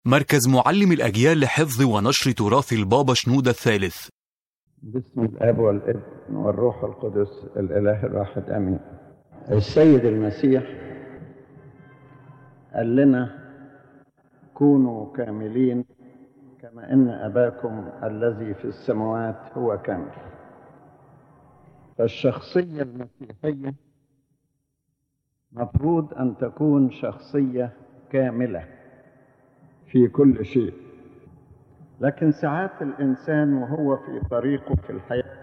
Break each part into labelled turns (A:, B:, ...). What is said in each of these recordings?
A: مركز معلم الأجيال لحفظ ونشر تراث البابا شنودة الثالث
B: باسم الاب والابن والروح القدس الاله الواحد امين السيد المسيح قال لنا كونوا كاملين كما ان اباكم الذي في السماوات هو كامل فالشخصيه المسيحيه مفروض ان تكون شخصيه كامله في كل شيء لكن ساعات الإنسان وهو في طريقه في الحياة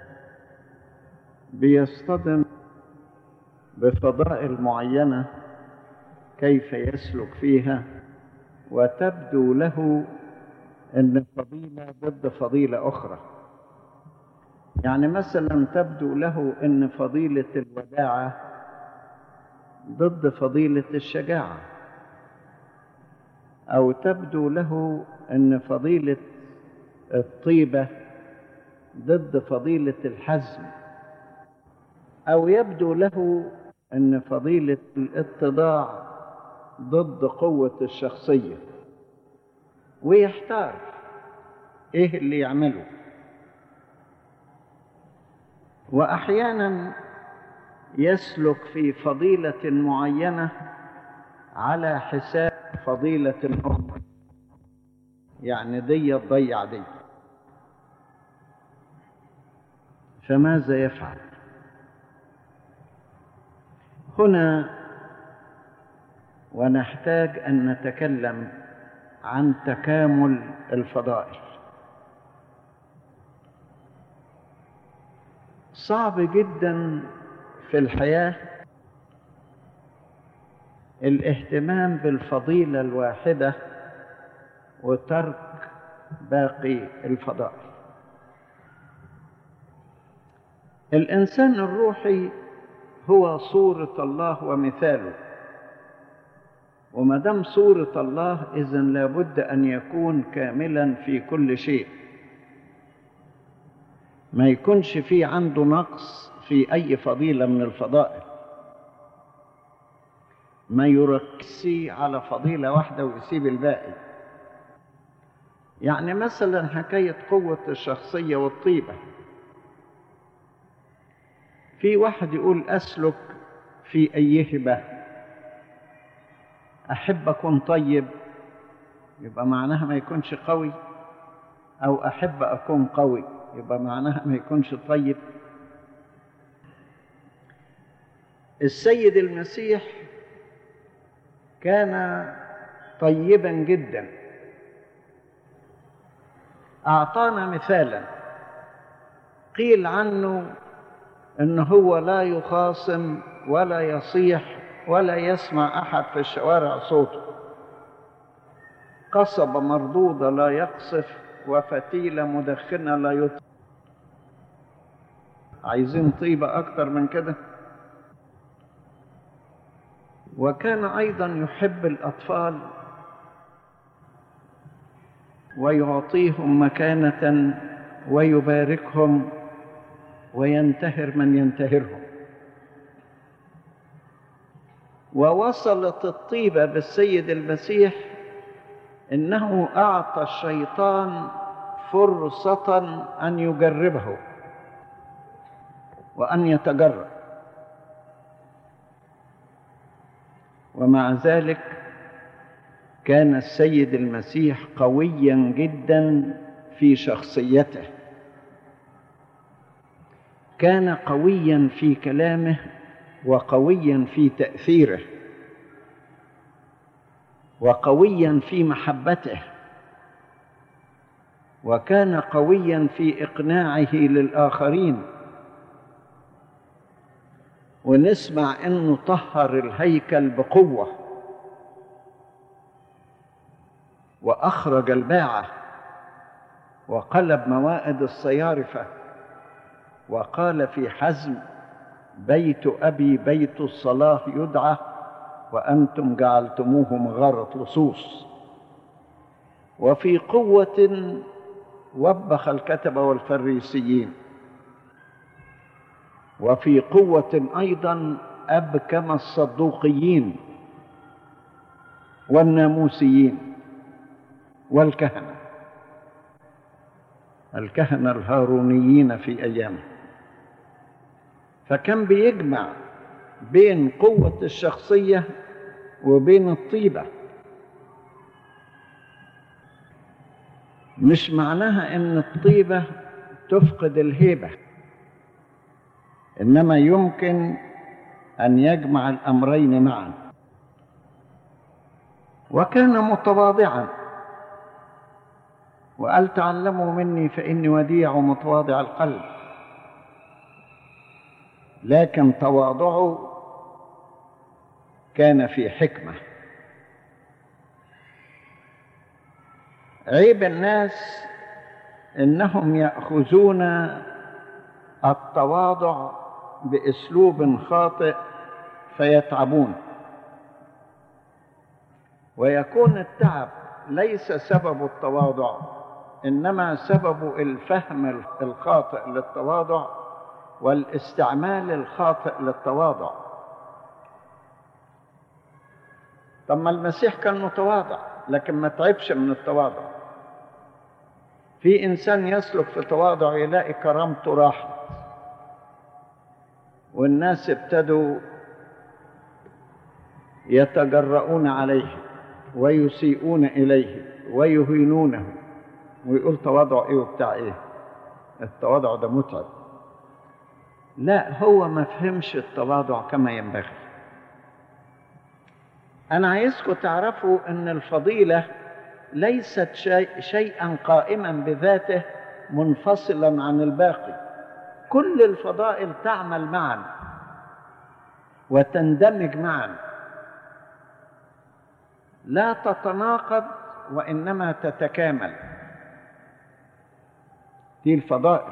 B: بيصطدم بفضائل معينة كيف يسلك فيها وتبدو له أن فضيلة ضد فضيلة أخرى يعني مثلا تبدو له أن فضيلة الوداعة ضد فضيلة الشجاعة أو تبدو له أن فضيلة الطيبة ضد فضيلة الحزم أو يبدو له أن فضيلة الاتضاع ضد قوة الشخصية ويحتار إيه اللي يعمله وأحيانا يسلك في فضيلة معينة على حساب فضيلة أخرى يعني دي تضيع دي فماذا يفعل هنا ونحتاج ان نتكلم عن تكامل الفضائل صعب جدا في الحياه الاهتمام بالفضيله الواحده وترك باقي الفضائل الانسان الروحي هو صوره الله ومثاله وما دام صوره الله اذا لابد ان يكون كاملا في كل شيء ما يكونش في عنده نقص في اي فضيله من الفضائل ما يركزش على فضيله واحده ويسيب الباقي يعني مثلا حكايه قوه الشخصيه والطيبه في واحد يقول أسلك في أي هبة أحب أكون طيب يبقى معناها ما يكونش قوي أو أحب أكون قوي يبقى معناها ما يكونش طيب السيد المسيح كان طيبا جدا أعطانا مثالا قيل عنه ان هو لا يخاصم ولا يصيح ولا يسمع احد في الشوارع صوته قصبة مردودة لا يقصف وفتيلة مدخنة لا يطفئ عايزين طيبة أكتر من كده وكان أيضا يحب الأطفال ويعطيهم مكانة ويباركهم وينتهر من ينتهرهم ووصلت الطيبه بالسيد المسيح انه اعطى الشيطان فرصه ان يجربه وان يتجرب ومع ذلك كان السيد المسيح قويا جدا في شخصيته كان قويا في كلامه وقويا في تاثيره وقويا في محبته وكان قويا في اقناعه للاخرين ونسمع انه طهر الهيكل بقوه واخرج الباعه وقلب موائد الصيارفه وقال في حزم بيت ابي بيت الصلاه يدعى وانتم جعلتموه مغاره لصوص وفي قوه وبخ الكتبه والفريسيين وفي قوه ايضا ابكم الصدوقيين والناموسيين والكهنة الكهنة الهارونيين في أيامه فكان بيجمع بين قوة الشخصية وبين الطيبة مش معناها ان الطيبة تفقد الهيبة انما يمكن ان يجمع الامرين معا وكان متواضعا وقال تعلموا مني فاني وديع ومتواضع القلب لكن تواضعه كان في حكمه عيب الناس انهم ياخذون التواضع باسلوب خاطئ فيتعبون ويكون التعب ليس سبب التواضع انما سبب الفهم الخاطئ للتواضع والاستعمال الخاطئ للتواضع طب ما المسيح كان متواضع لكن ما تعبش من التواضع في انسان يسلك في تواضع يلاقي كرامته راحت والناس ابتدوا يتجرؤون عليه ويسيئون اليه ويهينونه ويقول تواضع ايه وبتاع ايه التواضع ده متعب لا هو ما فهمش التواضع كما ينبغي انا عايزكم تعرفوا ان الفضيله ليست شيء شيئا قائما بذاته منفصلا عن الباقي كل الفضائل تعمل معا وتندمج معا لا تتناقض وانما تتكامل دي الفضائل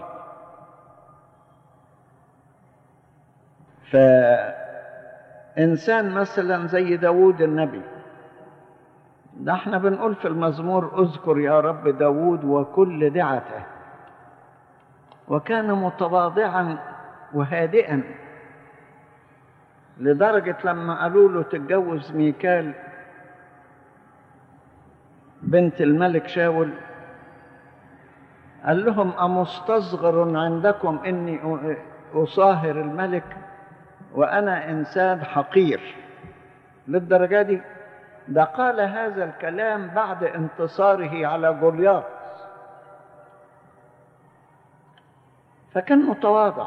B: فإنسان مثلا زي داود النبي ده احنا بنقول في المزمور اذكر يا رب داود وكل دعته وكان متواضعا وهادئا لدرجة لما قالوا له تتجوز ميكال بنت الملك شاول قال لهم أمستصغر عندكم إني أصاهر الملك وأنا إنسان حقير للدرجة دي ده قال هذا الكلام بعد انتصاره على جولياط فكان متواضع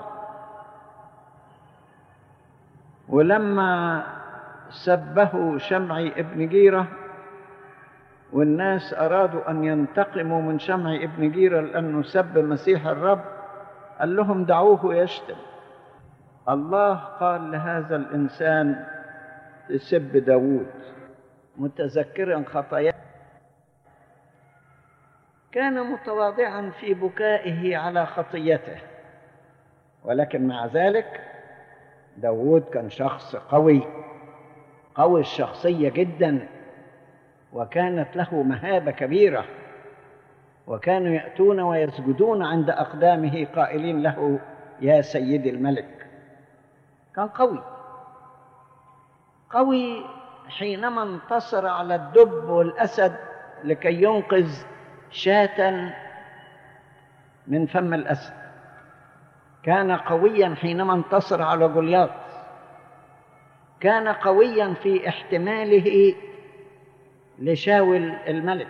B: ولما سبه شمعي ابن جيره والناس أرادوا أن ينتقموا من شمع ابن جيرة لأنه سب مسيح الرب قال لهم دعوه يشتم الله قال لهذا الإنسان تسب داوود متذكرا خطاياه كان متواضعا في بكائه على خطيته ولكن مع ذلك داوود كان شخص قوي قوي الشخصية جدا وكانت له مهابة كبيرة وكانوا يأتون ويسجدون عند أقدامه قائلين له يا سيدي الملك كان قوي قوي حينما انتصر على الدب والأسد لكي ينقذ شاة من فم الأسد كان قويا حينما انتصر على جولياط كان قويا في احتماله لشاول الملك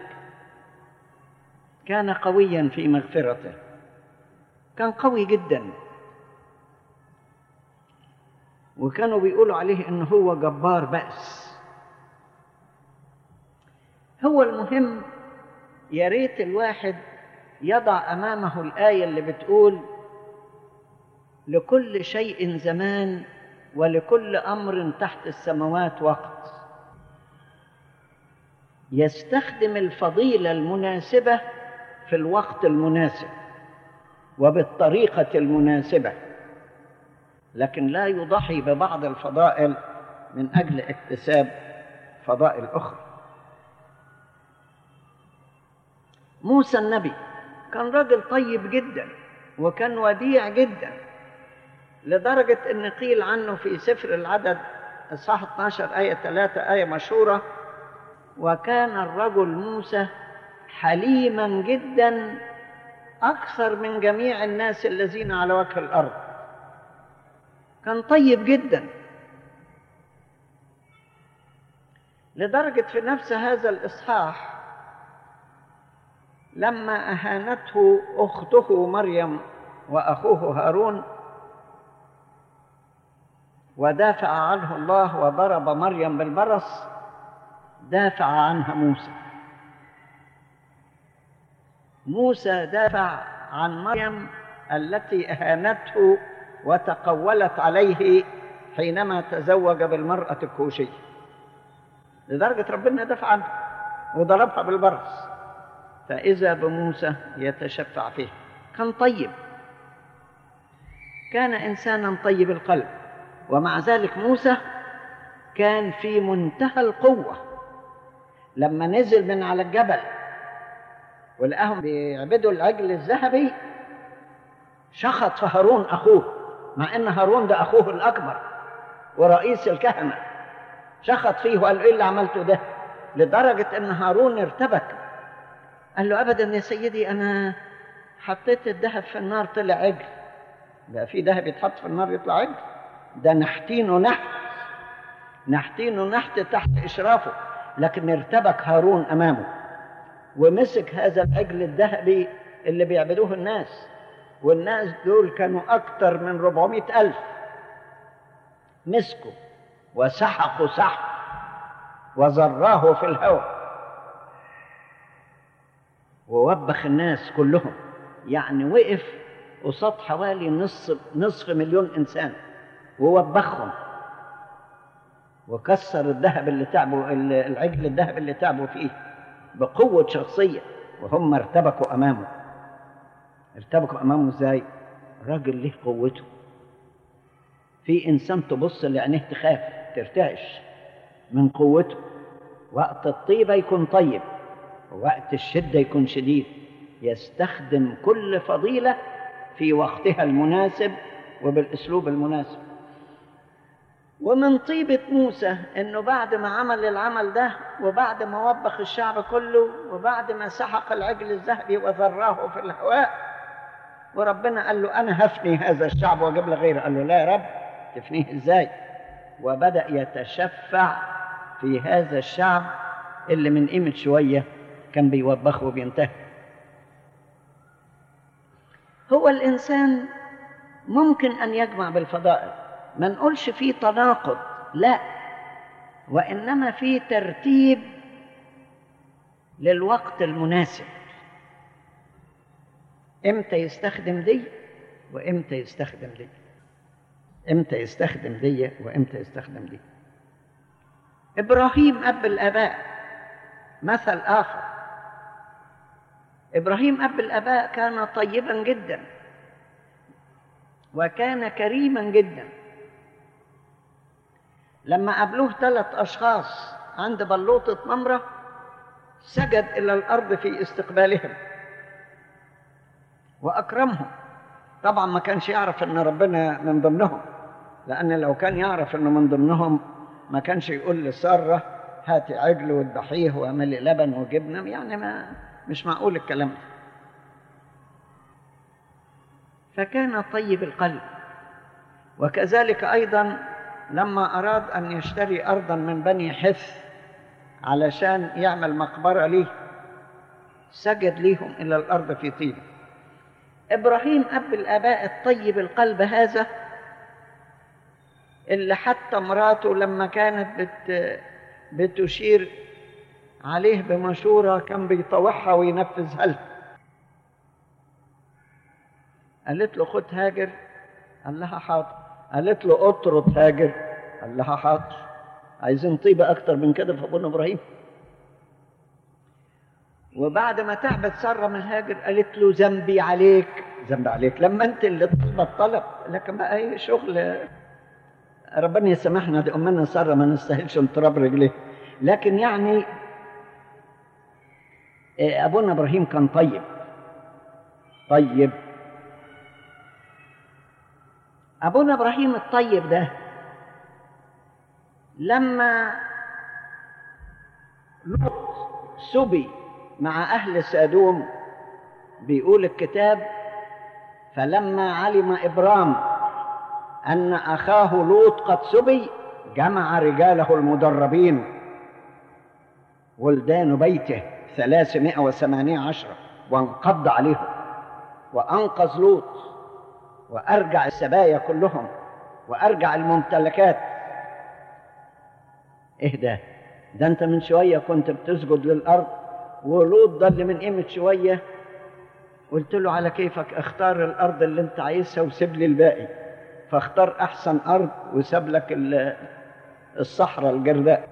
B: كان قويا في مغفرته كان قوي جدا وكانوا بيقولوا عليه انه هو جبار بأس هو المهم يا ريت الواحد يضع امامه الايه اللي بتقول لكل شيء زمان ولكل امر تحت السماوات وقت يستخدم الفضيله المناسبه في الوقت المناسب وبالطريقه المناسبه لكن لا يضحي ببعض الفضائل من اجل اكتساب فضائل اخرى موسى النبي كان راجل طيب جدا وكان وديع جدا لدرجة أن قيل عنه في سفر العدد إصحاح 12 آية 3 آية مشهورة وكان الرجل موسى حليما جدا اكثر من جميع الناس الذين على وجه الارض كان طيب جدا لدرجه في نفس هذا الاصحاح لما اهانته اخته مريم واخوه هارون ودافع عنه الله وضرب مريم بالبرص دافع عنها موسى موسى دافع عن مريم التي اهانته وتقولت عليه حينما تزوج بالمراه الكوشيه لدرجه ربنا دافع عنها وضربها بالبرص فاذا بموسى يتشفع فيه كان طيب كان انسانا طيب القلب ومع ذلك موسى كان في منتهى القوه لما نزل من على الجبل ولقاهم بيعبدوا العجل الذهبي شخط في هارون اخوه مع ان هارون ده اخوه الاكبر ورئيس الكهنه شخط فيه وقال له ايه اللي عملته ده لدرجه ان هارون ارتبك قال له ابدا يا سيدي انا حطيت الذهب في النار طلع عجل بقى في ذهب يتحط في النار يطلع عجل ده نحتينه نحت نحتينه نحت تحت اشرافه لكن ارتبك هارون امامه ومسك هذا العجل الذهبي اللي بيعبدوه الناس والناس دول كانوا أكثر من 400 ألف مسكوا وسحقوا سحق وزراه في الهواء ووبخ الناس كلهم يعني وقف قصاد حوالي نصف نصف مليون انسان ووبخهم وكسر الذهب اللي تعبوا العجل الذهب اللي تعبوا فيه بقوة شخصية وهم ارتبكوا أمامه ارتبكوا أمامه ازاي؟ راجل له قوته في إنسان تبص لعينيه تخاف ترتعش من قوته وقت الطيبة يكون طيب ووقت الشدة يكون شديد يستخدم كل فضيلة في وقتها المناسب وبالأسلوب المناسب ومن طيبة موسى انه بعد ما عمل العمل ده وبعد ما وبخ الشعب كله وبعد ما سحق العجل الذهبي وذراه في الهواء وربنا قال له انا هفني هذا الشعب واجيب لك غيره قال له لا يا رب تفنيه ازاي وبدا يتشفع في هذا الشعب اللي من قيمه شويه كان بيوبخه وبينتهي هو الانسان ممكن ان يجمع بالفضائل ما نقولش فيه تناقض لا وانما في ترتيب للوقت المناسب امتى يستخدم دي وامتى يستخدم دي امتى يستخدم دي وامتى يستخدم دي ابراهيم اب الاباء مثل اخر ابراهيم اب الاباء كان طيبا جدا وكان كريما جدا لما قابلوه ثلاث أشخاص عند بلوطة نمرة سجد إلى الأرض في استقبالهم وأكرمهم طبعا ما كانش يعرف أن ربنا من ضمنهم لأن لو كان يعرف أنه من ضمنهم ما كانش يقول لسارة هاتي عجل واذبحيه واعملي لبن وجبنة يعني ما مش معقول الكلام ده فكان طيب القلب وكذلك أيضا لما أراد أن يشتري أرضا من بني حث علشان يعمل مقبرة ليه سجد ليهم إلى الأرض في طين إبراهيم أب الآباء الطيب القلب هذا اللي حتى مراته لما كانت بت بتشير عليه بمشورة كان بيطوعها وينفذها لها قالت له خد هاجر قال لها حاضر قالت له اطرد هاجر قال لها حاضر عايزين طيبة أكتر من كده في أبونا إبراهيم وبعد ما تعبت سارة من هاجر قالت له ذنبي عليك ذنبي عليك لما أنت اللي طلب الطلب لكن بقى أي شغل ربنا يسامحنا دي أمنا سارة ما نستاهلش تراب رجليه لكن يعني أبونا إبراهيم كان طيب طيب أبونا إبراهيم الطيب ده لما لوط سبي مع أهل سادوم بيقول الكتاب فلما علم إبرام أن أخاه لوط قد سبي جمع رجاله المدربين ولدان بيته ثلاثمائة وثمانية عشرة وانقض عليهم وأنقذ لوط وأرجع السبايا كلهم وأرجع الممتلكات إيه ده؟ ده أنت من شوية كنت بتسجد للأرض ولوط ضل من قيمة شوية قلت له على كيفك اختار الأرض اللي أنت عايزها وسيب لي الباقي فاختار أحسن أرض وساب لك الصحراء الجرداء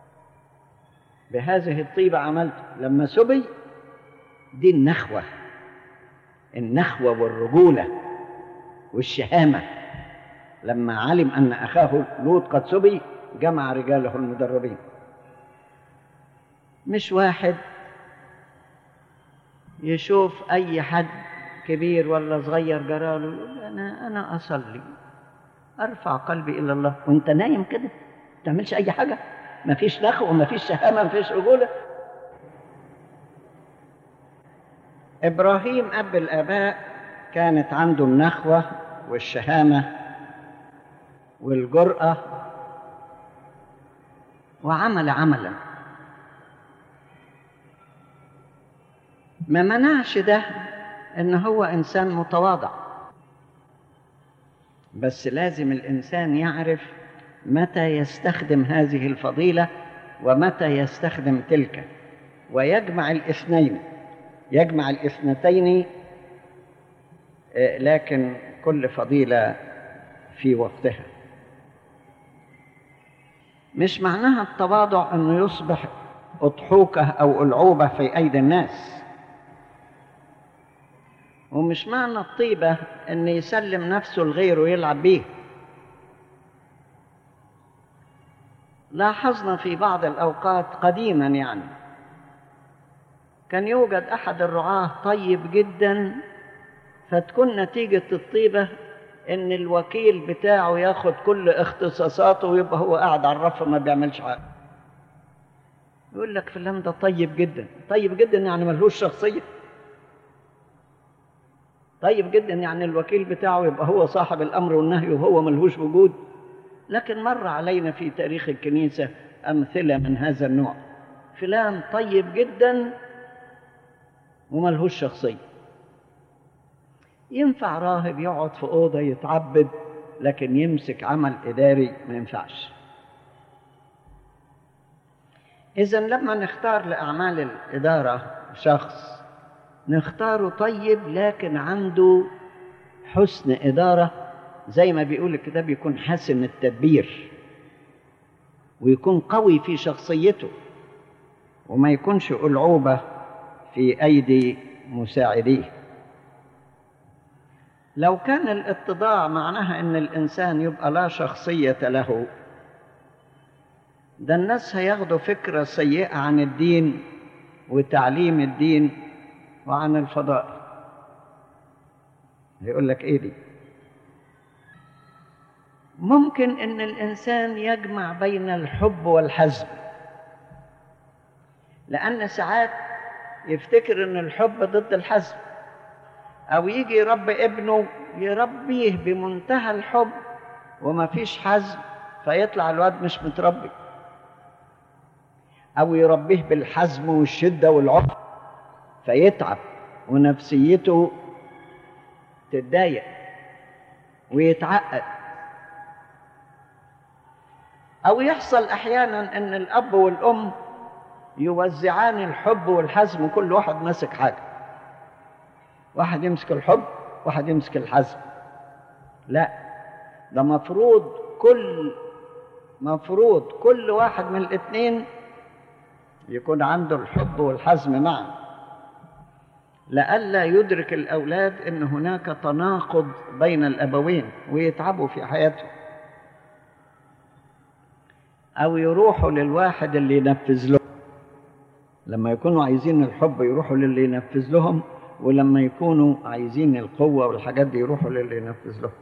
B: بهذه الطيبة عملت لما سبي دي النخوة النخوة والرجولة والشهامة لما علم أن أخاه لوط قد سبي جمع رجاله المدربين مش واحد يشوف أي حد كبير ولا صغير جراله يقول أنا أنا أصلي أرفع قلبي إلى الله وأنت نايم كده ما تعملش أي حاجة ما فيش نخوة ما فيش شهامة ما فيش رجولة إبراهيم أب الآباء كانت عنده النخوة والشهامة والجرأة وعمل عملا ما منعش ده ان هو انسان متواضع بس لازم الانسان يعرف متى يستخدم هذه الفضيله ومتى يستخدم تلك ويجمع الاثنين يجمع الاثنتين لكن كل فضيله في وقتها مش معناها التواضع انه يصبح اضحوكه او العوبه في ايدي الناس ومش معنى الطيبة أن يسلم نفسه لغيره ويلعب بيه لاحظنا في بعض الأوقات قديما يعني كان يوجد أحد الرعاة طيب جدا فتكون نتيجة الطيبة إن الوكيل بتاعه ياخد كل اختصاصاته ويبقى هو قاعد على الرف ما بيعملش حاجة يقول لك فلان ده طيب جدا طيب جدا يعني ملهوش شخصية طيب جدا يعني الوكيل بتاعه يبقى هو صاحب الامر والنهي وهو ملهوش وجود لكن مر علينا في تاريخ الكنيسه امثله من هذا النوع فلان طيب جدا وملهوش شخصيه ينفع راهب يقعد في اوضه يتعبد لكن يمسك عمل اداري ما ينفعش اذا لما نختار لاعمال الاداره شخص نختاره طيب لكن عنده حسن إدارة زي ما بيقول الكتاب يكون حسن التدبير ويكون قوي في شخصيته وما يكونش ألعوبة في أيدي مساعديه لو كان الاتضاع معناها أن الإنسان يبقى لا شخصية له ده الناس هياخدوا فكرة سيئة عن الدين وتعليم الدين وعن الفضائل يقول لك ايه دي ممكن ان الانسان يجمع بين الحب والحزم لان ساعات يفتكر ان الحب ضد الحزم او يجي يربي ابنه يربيه بمنتهى الحب وما فيش حزم فيطلع الواد مش متربي او يربيه بالحزم والشده والعنف فيتعب ونفسيته تتضايق ويتعقد او يحصل احيانا ان الاب والام يوزعان الحب والحزم كل واحد ماسك حاجه واحد يمسك الحب واحد يمسك الحزم لا ده مفروض كل مفروض كل واحد من الاثنين يكون عنده الحب والحزم معا لئلا يدرك الأولاد أن هناك تناقض بين الأبوين ويتعبوا في حياتهم أو يروحوا للواحد اللي ينفذ لهم لما يكونوا عايزين الحب يروحوا للي ينفذ لهم ولما يكونوا عايزين القوة والحاجات دي يروحوا للي ينفذ لهم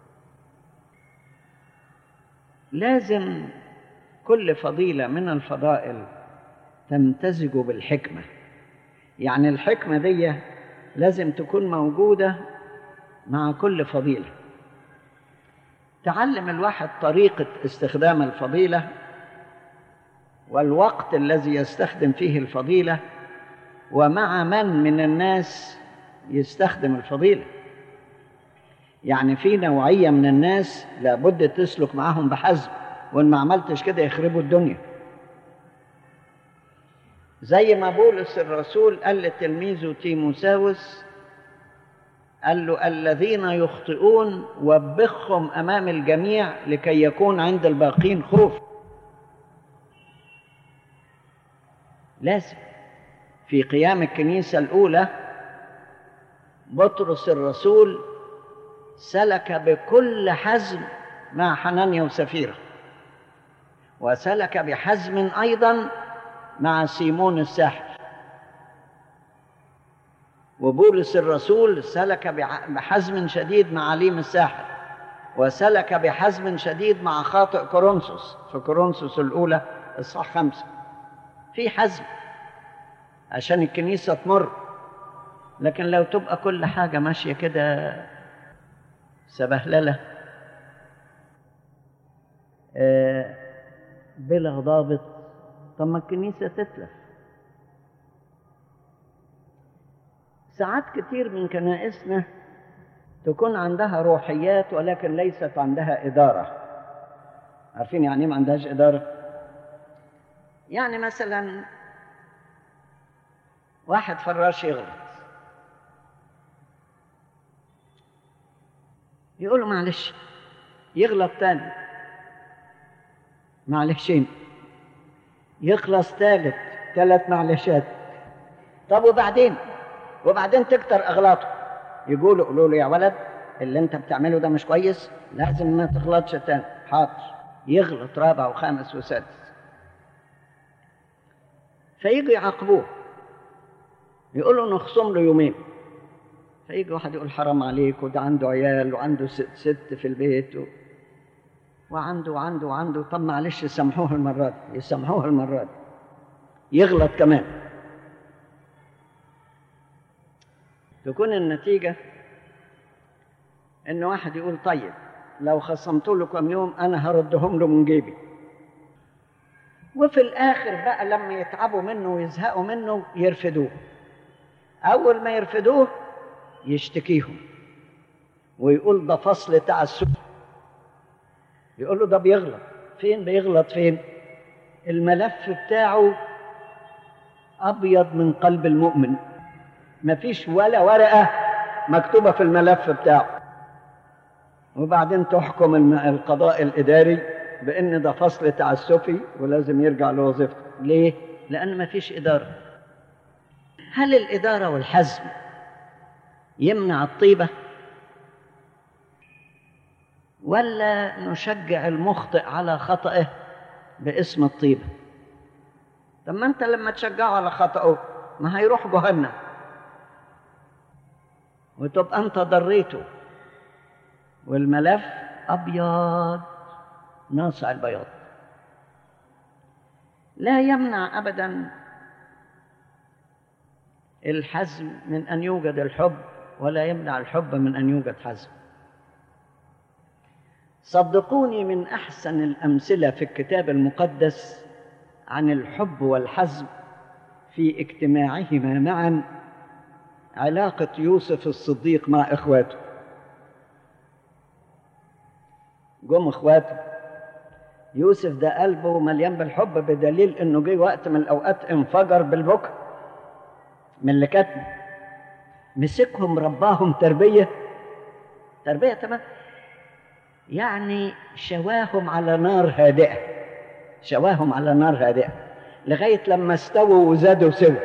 B: لازم كل فضيلة من الفضائل تمتزج بالحكمة يعني الحكمة دي لازم تكون موجودة مع كل فضيلة تعلم الواحد طريقة استخدام الفضيلة والوقت الذي يستخدم فيه الفضيلة ومع من من الناس يستخدم الفضيلة يعني في نوعية من الناس لابد تسلك معاهم بحزم وإن ما عملتش كده يخربوا الدنيا زي ما بولس الرسول قال لتلميذه تيموساوس قال له الذين يخطئون وبخهم امام الجميع لكي يكون عند الباقين خوف لازم في قيام الكنيسه الاولى بطرس الرسول سلك بكل حزم مع حنانيا وسفيره وسلك بحزم ايضا مع سيمون الساحر وبولس الرسول سلك بحزم شديد مع عليم الساحر وسلك بحزم شديد مع خاطئ كورنثوس في كورنثوس الأولى الصح خمسة في حزم عشان الكنيسة تمر لكن لو تبقى كل حاجة ماشية كده سبهللة آه بلا ضابط طب ما الكنيسة تتلف ساعات كتير من كنائسنا تكون عندها روحيات ولكن ليست عندها إدارة عارفين يعني ايه ما عندهاش إدارة؟ يعني مثلا واحد فراش يغلط يقول له معلش يغلط تاني معلشين يخلص ثالث ثلاث معلشات طب وبعدين وبعدين تكتر اغلاطه يقولوا قولوا له يا ولد اللي انت بتعمله ده مش كويس لازم ما تغلطش تاني حاضر يغلط رابع وخامس وسادس فيجوا يعاقبوه يقولوا نخصم له يومين فيجي واحد يقول حرام عليك وده عنده عيال وعنده ست, ست في البيت و... وعنده وعنده وعنده طب معلش يسامحوه المرة دي يسامحوه المرة دي يغلط كمان تكون النتيجة إن واحد يقول طيب لو خصمت له كم يوم أنا هردهم له من جيبي وفي الآخر بقى لما يتعبوا منه ويزهقوا منه يرفدوه أول ما يرفدوه يشتكيهم ويقول ده فصل تعسف يقول له ده بيغلط فين بيغلط فين الملف بتاعه أبيض من قلب المؤمن مفيش ولا ورقة مكتوبة في الملف بتاعه وبعدين تحكم القضاء الإداري بأن ده فصل تعسفي ولازم يرجع لوظيفته ليه؟ لأن مفيش إدارة هل الإدارة والحزم يمنع الطيبة ولا نشجع المخطئ على خطئه باسم الطيبة طب ما انت لما تشجعه على خطئه ما هيروح جهنم وتبقى انت ضريته والملف ابيض ناصع البياض لا يمنع ابدا الحزم من ان يوجد الحب ولا يمنع الحب من ان يوجد حزم صدقوني من احسن الامثله في الكتاب المقدس عن الحب والحزم في اجتماعهما معا علاقه يوسف الصديق مع اخواته جم اخواته يوسف ده قلبه مليان بالحب بدليل انه جه وقت من الاوقات انفجر بالبكر من اللي كتم مسكهم رباهم تربيه تربيه تمام يعني شواهم على نار هادئه شواهم على نار هادئه لغايه لما استووا وزادوا سوا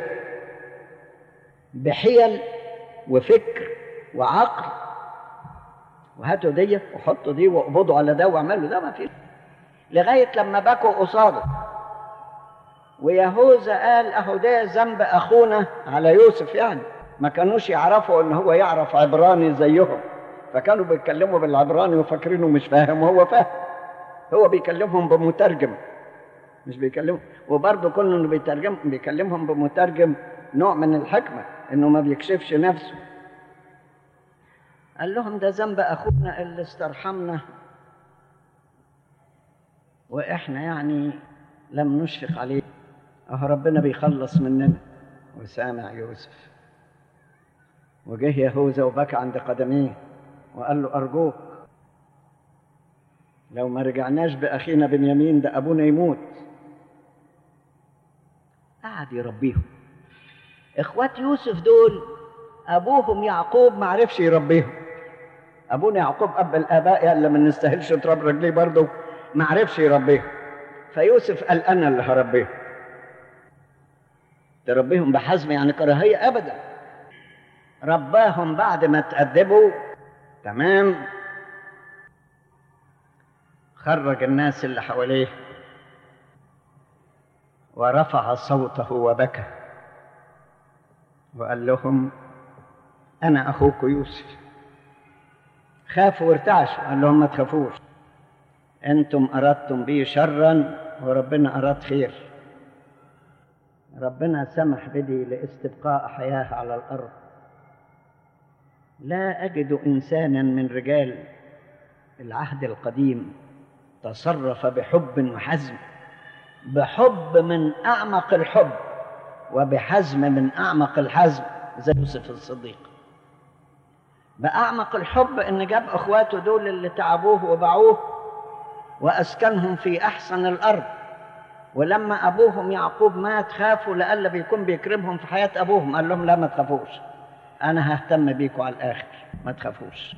B: بحيل وفكر وعقل وهاتوا دي وحطوا دي واقبضوا على ده واعملوا ده ما فيش لغايه لما بكوا قصاده ويهوذا قال اهو ده ذنب اخونا على يوسف يعني ما كانوش يعرفوا ان هو يعرف عبراني زيهم فكانوا بيتكلموا بالعبراني وفاكرينه مش فاهم وهو فاهم هو بيكلمهم بمترجم مش بيكلمهم وبرضه كل انه بيترجم بيكلمهم بمترجم نوع من الحكمة إنه ما بيكشفش نفسه قال لهم ده ذنب أخونا اللي استرحمنا وإحنا يعني لم نشفق عليه أه ربنا بيخلص مننا وسامع يوسف وجه يهوذا وبكى عند قدميه وقال له أرجوك لو ما رجعناش بأخينا بنيامين ده أبونا يموت قعد يربيهم إخوات يوسف دول أبوهم يعقوب ما عرفش يربيهم أبونا يعقوب أب الآباء اللي ما نستاهلش تراب رجليه برضه ما عرفش يربيهم فيوسف قال أنا اللي هربيهم تربيهم بحزم يعني كراهية أبدا رباهم بعد ما تأدبوا تمام خرج الناس اللي حواليه ورفع صوته وبكى وقال لهم أنا أخوك يوسف خافوا وارتعشوا قال لهم ما تخافوش أنتم أردتم بي شرا وربنا أراد خير ربنا سمح بدي لاستبقاء حياة على الأرض لا أجد إنسانا من رجال العهد القديم تصرف بحب وحزم بحب من أعمق الحب وبحزم من أعمق الحزم زي يوسف الصديق بأعمق الحب إن جاب إخواته دول اللي تعبوه وباعوه وأسكنهم في أحسن الأرض ولما أبوهم يعقوب مات خافوا لألا بيكون بيكرمهم في حياة أبوهم قال لهم لا ما تخافوش أنا ههتم بيكم على الآخر ما تخافوش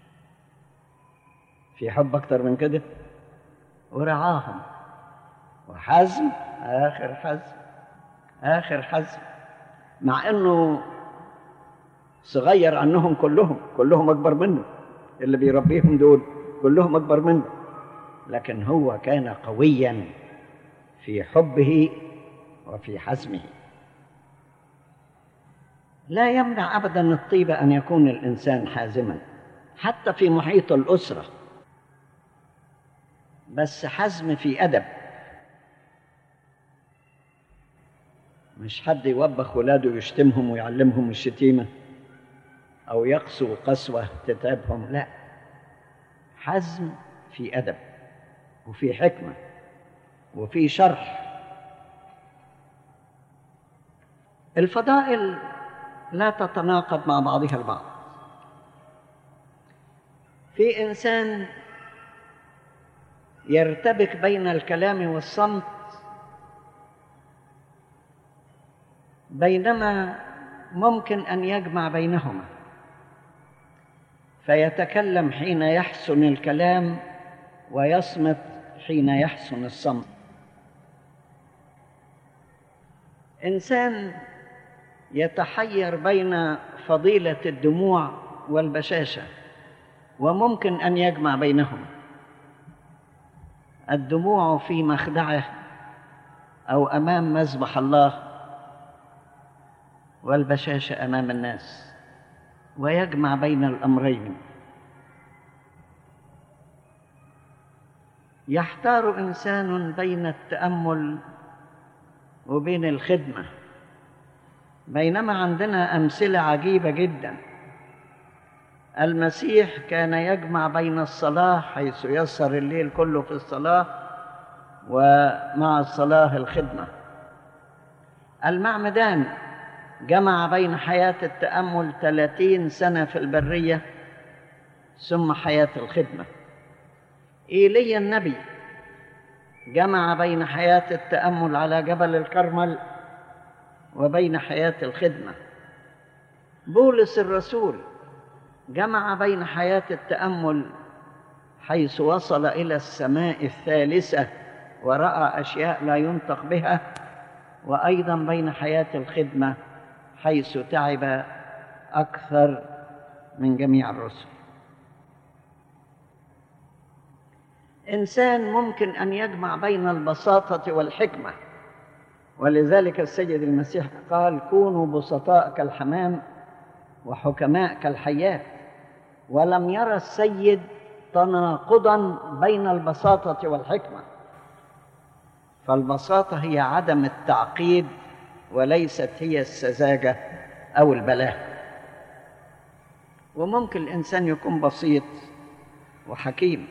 B: في حب أكتر من كده ورعاهم وحزم آخر حزم آخر حزم مع إنه صغير عنهم كلهم كلهم أكبر منه اللي بيربيهم دول كلهم أكبر منه لكن هو كان قويا في حبه وفي حزمه لا يمنع ابدا الطيبه ان يكون الانسان حازما حتى في محيط الاسره بس حزم في ادب مش حد يوبخ ولاده يشتمهم ويعلمهم الشتيمه او يقسو قسوه تتعبهم لا حزم في ادب وفي حكمه وفي شرح الفضائل لا تتناقض مع بعضها البعض في انسان يرتبك بين الكلام والصمت بينما ممكن ان يجمع بينهما فيتكلم حين يحسن الكلام ويصمت حين يحسن الصمت انسان يتحير بين فضيله الدموع والبشاشه وممكن ان يجمع بينهما الدموع في مخدعه او امام مذبح الله والبشاشه امام الناس ويجمع بين الامرين يحتار انسان بين التامل وبين الخدمه بينما عندنا امثله عجيبه جدا المسيح كان يجمع بين الصلاه حيث يسهر الليل كله في الصلاه ومع الصلاه الخدمه المعمدان جمع بين حياه التامل ثلاثين سنه في البريه ثم حياه الخدمه ايليا النبي جمع بين حياه التامل على جبل الكرمل وبين حياه الخدمه بولس الرسول جمع بين حياه التامل حيث وصل الى السماء الثالثه وراى اشياء لا ينطق بها وايضا بين حياه الخدمه حيث تعب اكثر من جميع الرسل انسان ممكن ان يجمع بين البساطه والحكمه ولذلك السيد المسيح قال كونوا بسطاء كالحمام وحكماء كالحيات ولم يرى السيد تناقضا بين البساطه والحكمه فالبساطه هي عدم التعقيد وليست هي السذاجة أو البلاهة وممكن الإنسان يكون بسيط وحكيم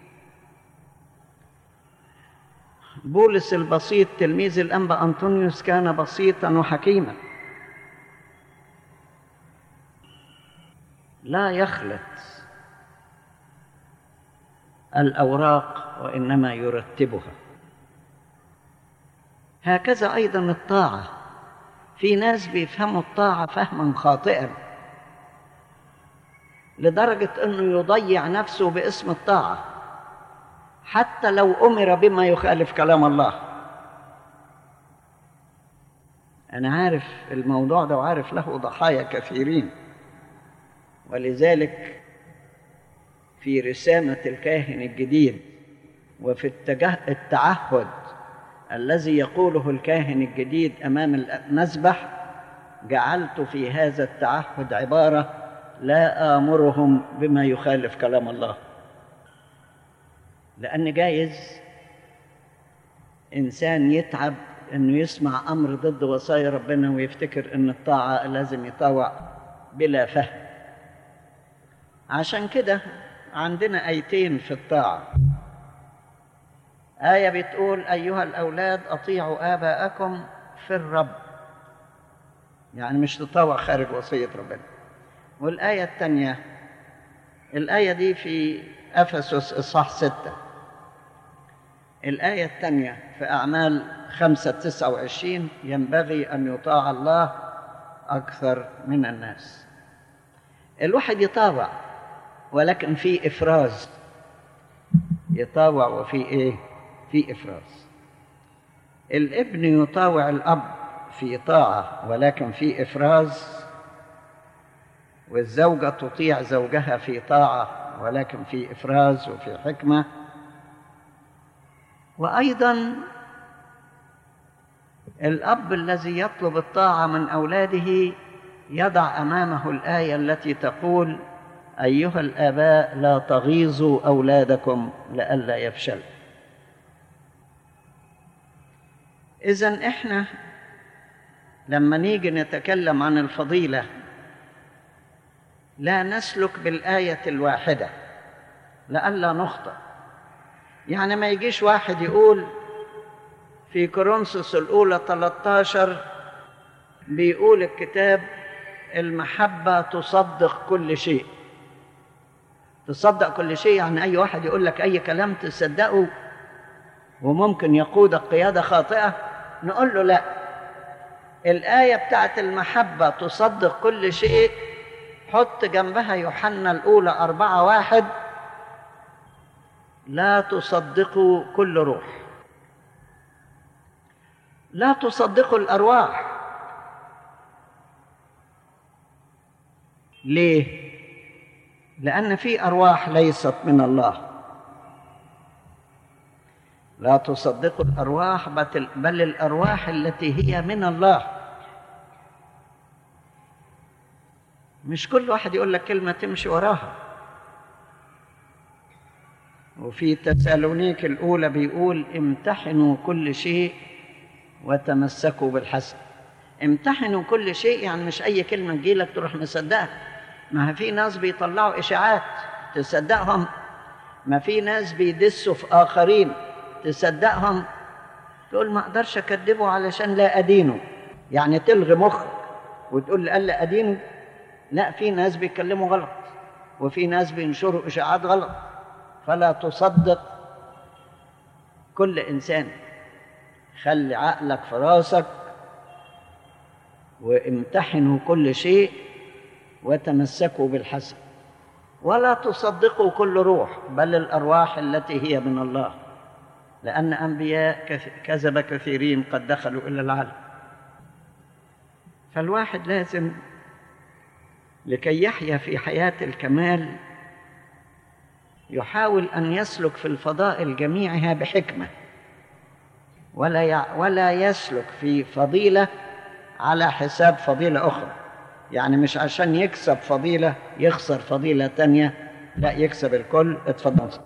B: بولس البسيط تلميذ الأنبا أنطونيوس كان بسيطا وحكيما لا يخلط الأوراق وإنما يرتبها هكذا أيضا الطاعة في ناس بيفهموا الطاعة فهما خاطئا لدرجة أنه يضيع نفسه باسم الطاعة حتى لو أمر بما يخالف كلام الله أنا عارف الموضوع ده وعارف له ضحايا كثيرين ولذلك في رسامة الكاهن الجديد وفي التجه... التعهد الذي يقوله الكاهن الجديد أمام المذبح جعلت في هذا التعهد عبارة لا آمرهم بما يخالف كلام الله لأن جايز إنسان يتعب إنه يسمع أمر ضد وصايا ربنا ويفتكر إن الطاعة لازم يطاوع بلا فهم عشان كده عندنا آيتين في الطاعة آية بتقول أيها الأولاد أطيعوا آباءكم في الرب يعني مش تطاوع خارج وصية ربنا والآية الثانية الآية دي في أفسس إصحاح ستة الآية الثانية في أعمال خمسة تسعة وعشرين ينبغي أن يطاع الله أكثر من الناس الواحد يطاوع ولكن في إفراز يطاوع وفي إيه؟ في إفراز الابن يطاوع الأب في طاعة ولكن في إفراز والزوجة تطيع زوجها في طاعة ولكن في إفراز وفي حكمة وأيضا الأب الذي يطلب الطاعة من أولاده يضع أمامه الآية التي تقول أيها الآباء لا تغيظوا أولادكم لئلا يفشلوا إذا إحنا لما نيجي نتكلم عن الفضيلة لا نسلك بالآية الواحدة لئلا نخطئ يعني ما يجيش واحد يقول في كورنثوس الأولى 13 بيقول الكتاب المحبة تصدق كل شيء تصدق كل شيء يعني أي واحد يقول لك أي كلام تصدقه وممكن يقودك قيادة خاطئة نقول له لا الآية بتاعت المحبة تصدق كل شيء حط جنبها يوحنا الأولى أربعة واحد لا تصدقوا كل روح لا تصدقوا الأرواح ليه؟ لأن في أرواح ليست من الله لا تصدقوا الأرواح بل الأرواح التي هي من الله مش كل واحد يقول لك كلمة تمشي وراها وفي تسالونيك الأولى بيقول امتحنوا كل شيء وتمسكوا بالحسن امتحنوا كل شيء يعني مش أي كلمة تجيلك تروح مصدقها ما في ناس بيطلعوا إشاعات تصدقهم ما في ناس بيدسوا في آخرين تصدقهم تقول ما أقدرش أكذبه علشان لا أدينه يعني تلغي مخك وتقول لألا أدينه لا في ناس بيتكلموا غلط وفي ناس بينشروا إشاعات غلط فلا تصدق كل إنسان خلي عقلك في راسك وامتحنوا كل شيء وتمسكوا بالحسن ولا تصدقوا كل روح بل الأرواح التي هي من الله لأن أنبياء كذب كثيرين قد دخلوا إلى العالم فالواحد لازم لكي يحيا في حياة الكمال يحاول أن يسلك في الفضائل جميعها بحكمة ولا يع... ولا يسلك في فضيلة على حساب فضيلة أخرى يعني مش عشان يكسب فضيلة يخسر فضيلة تانية لا يكسب الكل اتفضل